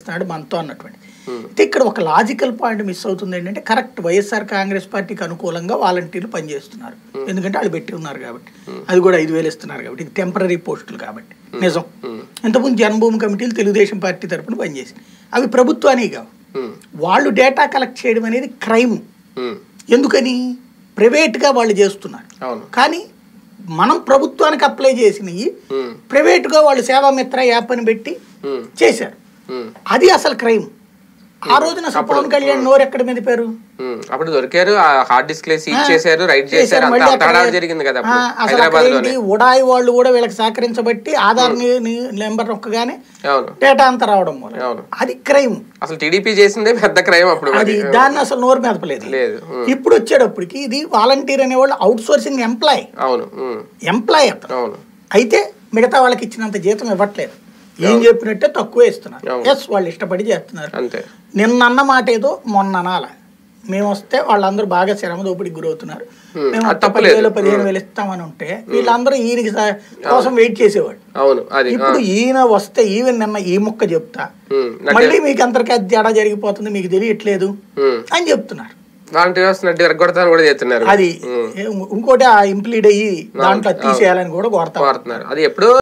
చేస్తున్నాడు మనతో అన్నటువంటి అయితే ఇక్కడ ఒక లాజికల్ పాయింట్ మిస్ అవుతుంది ఏంటంటే కరెక్ట్ వైఎస్ఆర్ కాంగ్రెస్ పార్టీకి అనుకూలంగా వాలంటీర్లు పనిచేస్తున్నారు ఎందుకంటే వాళ్ళు పెట్టి ఉన్నారు కాబట్టి అది కూడా ఐదు వేలు ఇస్తున్నారు కాబట్టి ఇది టెంపరీ పోస్టులు కాబట్టి నిజం ఇంతకుముందు జన్మభూమి కమిటీలు తెలుగుదేశం పార్టీ తరపున పనిచేసింది అవి ప్రభుత్వానికి కావు ఉమ్, వాళ్ళు డేటా కలెక్ట్ చేయడం అనేది క్రైమ్ ఉమ్, ఎందుకని ప్రైవేట్గా వాళ్ళు చేస్తున్నారు అవును కానీ మనం ప్రభుత్వానికి అప్లై చేసినవి ఉమ్, ప్రైవేట్గా వాళ్ళు సేవామిత్ర యాప్ అని పెట్టి ఉమ్, చేశారు ఉమ్, అది అసలు క్రైమ్ ఆ రోజున అసలు పవన్ కళ్యాణ్ నోరు ఎక్కడ మెదిపారు ఉమ్. అప్పుడు దొరికారు ఆ హార్డ్ డిస్క్ సీజ్ ఆ, చేశారు రైట్ చేశారు చేశారు, అంతా మళ్ళీ అక్కడ- తడాలు జరిగింది కదా ఆ, అప్పుడు అసలు హైదరాబాద్ అక్కడ లోనే ఏంటి ఉడాయి వాళ్ళు కూడా వీళ్ళకి సహకరించబట్టి ఆధార్ నెంబర్ నొక్కగానే అవును డేటా అంతా రావడం మూలం అవును అది క్రైమ్ అసలు టీడీపీ చేసిందే పెద్ద క్రైమ్ అప్పుడు అది మరి. దాన్ని అసలు నోరు మెదపలేదు లేదు ఉమ్, ఇప్పుడు వచ్చేటప్పటికి ఇది వాలంటీర్ అనేవాళ్ళు అవుట్ సోర్సింగ్ ఎంప్లాయ్ అవును ఉమ్, ఎంప్లాయ్ అతను అవును అయితే మిగతా వాళ్ళకి ఇచ్చినంత జీతం ఇవ్వట్లేదు ఏం చెప్పినట్టే తక్కువ ఇస్తున్నారు అవును. ఎస్ వాళ్ళు ఇష్టపడి చేస్తున్నారు అంతే నిన్న అన్న మాట ఏదో మొన్న అనాల మేము వస్తే వాళ్ళందరూ బాగా శ్రమ దోపిడికి గురవుతున్నారు Hmm. మేము అది వస్తే తప్పులేదు. పదివేలు పదిహేను వేలు ఇస్తామని ఉంటే వీళ్ళందరూ ఈయనకి స- కోసం వెయిట్ చేసేవాడు అవును అది ఆ, ఇప్పుడు ఈయన వస్తే ఈవెన్ నిన్న ఈ ముక్క చెప్తా ఉమ్, నాకు మళ్ళీ మీకు అందరికీ అది తేడా జరిగిపోతుంది మీకు తెలియట్లేదు ఉమ్, అని చెప్తున్నారు వాలంటీర్ వస్తున్నట్టు ఎరగొడతాను కూడా చేస్తున్నారు అది ఇంకోటి ఆ ఇంప్లీడ్ అయ్యి దాంట్లో తీసేయాలని కూడా కోరతారు వాడుతున్నారు అది ఎప్పుడో